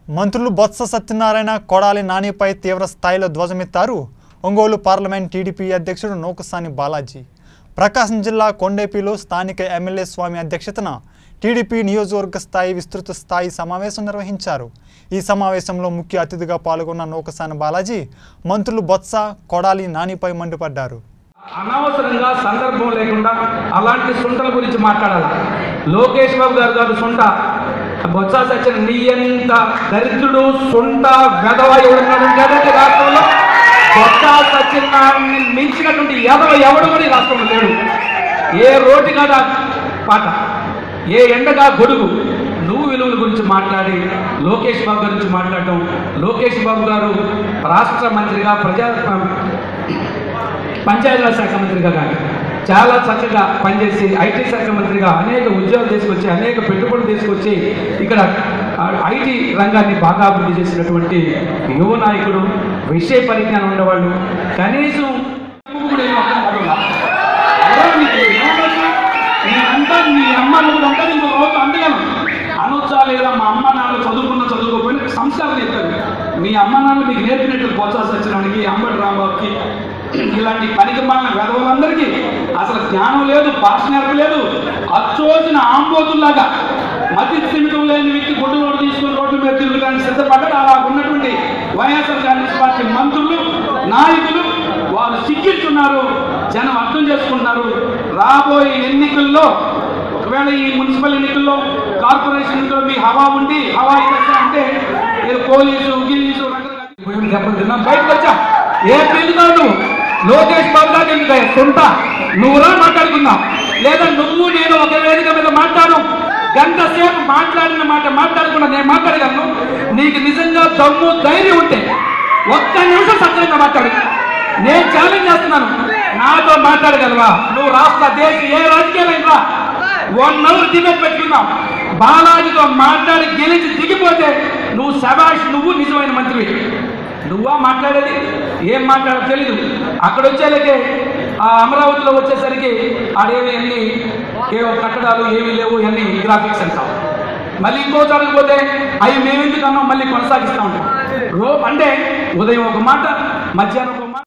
మంత్రులు బొత్స సత్యనారాయణ కొడాలి నానిపై తీవ్ర స్థాయిలో ధ్వజమెత్తారు ఒంగోలు పార్లమెంట్ టీడీపీ అధ్యక్షుడు నూకసాని బాలాజీ ప్రకాశం జిల్లా కొండేపిలో స్థానిక ఎమ్మెల్యే స్వామి అధ్యక్షతన టీడీపీ నియోజకవర్గ స్థాయి విస్తృత స్థాయి సమావేశం నిర్వహించారు ఈ సమావేశంలో ముఖ్య అతిథిగా పాల్గొన్న నూకసాని బాలాజీ మంత్రులు బొత్స కొడాలి నానిపై మండిపడ్డారు అనవసరంగా సందర్భం లేకుండా అలాంటి సుంటల గురించి మాట్లాడాలి లోకేష్ బాబు గారు కాదు సుంట బొత్స సచిన నీ ఎంత దరిద్రుడు సుంట వెధవ ఎవడున్నాడు కదండి రాష్ట్రంలో బొత్స సత్యనారాయణ మించినటువంటి ఎదవ ఎవడు కూడా ఈ రాష్ట్రంలో లేడు ఏ రోటి కాడ పాట ఏ ఎండగా గొడుగు నువ్వు విలువల గురించి మాట్లాడి లోకేష్ బాబు గురించి మాట్లాడటం లోకేష్ బాబు గారు రాష్ట్ర మంత్రిగా ప్రజా పంచాయతీరాజ్ శాఖ మంత్రిగా కానీ చాలా చక్కగా పనిచేసి ఐటీ శాఖ మంత్రిగా అనేక ఉద్యోగాలు తీసుకొచ్చి అనేక పెట్టుబడులు తీసుకొచ్చి ఇక్కడ ఆ, ఐటీ రంగాన్ని బాగా అభివృద్ధి చేసినటువంటి యువ నాయకుడు విషయ పరిజ్ఞానం ఉండేవాళ్ళు కనీసం కూడా ఏం అర్థం కాదు. ఎవరో నీకు ఏమనొచ్చు? నేనంతా మీ అమ్మ నువ్వు అంతా ఇంకో రోజు అందగలను అనొచ్చా లేదా మా అమ్మ నాన్న చదువుకున్న చదువుకోకపోయినా సంస్కారం చెప్తారు మీ అమ్మ నాన్న మీకు నేర్పినట్టు బొత్స సత్యనానికి అంబటి రాంబాబుకి ఇలాంటి పనికి మాలిన వెధవులందరికీ అసలు జ్ఞానం లేదు భాష నేర్పలేదు అచ్చోసిన ఆంబోతుల్లాగా మతి స్థిమితం లేని వ్యక్తి గుడ్డు రోడ్డు తీసుకుని రోడ్డు మీద తిరుగుతానికి సిద్ధపడ్డాడు అలా ఉన్నటువంటి వైఎస్ఆర్ కాంగ్రెస్ పార్టీ మంత్రులు నాయకులు వారు సిగ్గిస్తున్నారు జనం అర్థం చేసుకుంటున్నారు రాబోయే ఎన్నికల్లో ఒకవేళ ఈ మున్సిపల్ ఎన్నికల్లో కార్పొరేషన్ ఎన్నికల్లో మీ హవా ఉండి హవా ఇవ్వచ్చు అంటే ఏదో పోలీసు గిల్లీసు రకరకాల భయం దెబ్బలు తిన్నాం బయటకు వచ్చా ఏ పిల్లలు నువ్వు లోకేష్ బాబు దాకా ఎందుకు సొంత నువ్వు రా మాట్లాడుకుందాం లేదా నువ్వు నేను ఒక వేదిక మీద మాట్లాడు గంట సేపు మాట్లాడిన మాట మాట్లాడకుండా నేను మాట్లాడగలను నీకు నిజంగా దమ్ము ధైర్యం ఉంటే ఒక్క నిమిషం సత్యంగా మాట్లాడు నేను ఛాలెంజ్ చేస్తున్నాను నాతో మాట్లాడగలవా నువ్వు రాష్ట్ర దేశ ఏ రాజకీయాలైనా వన్ అవర్ డిబేట్ పెట్టుకుందాం బాలాజీతో మాట్లాడి గెలిచి దిగిపోతే నువ్వు శబాష్ నువ్వు నిజమైన మంత్రివి నువ్వా మాట్లాడేది ఏం మాట్లాడో తెలీదు అక్కడ వచ్చేలకే ఆ అమరావతిలో వచ్చేసరికి ఆడేమి అన్ని ఏవో కట్టడాలు ఏమీ లేవు అన్ని గ్రాఫిక్స్ అంటాం మళ్ళీ ఇంకో చోటకి పోతే అవి మేమెందుకు అన్నాం మళ్ళీ కొనసాగిస్తూ ఉంటాం రో అంటే ఉదయం ఒక మాట మధ్యాహ్నం ఒక మాట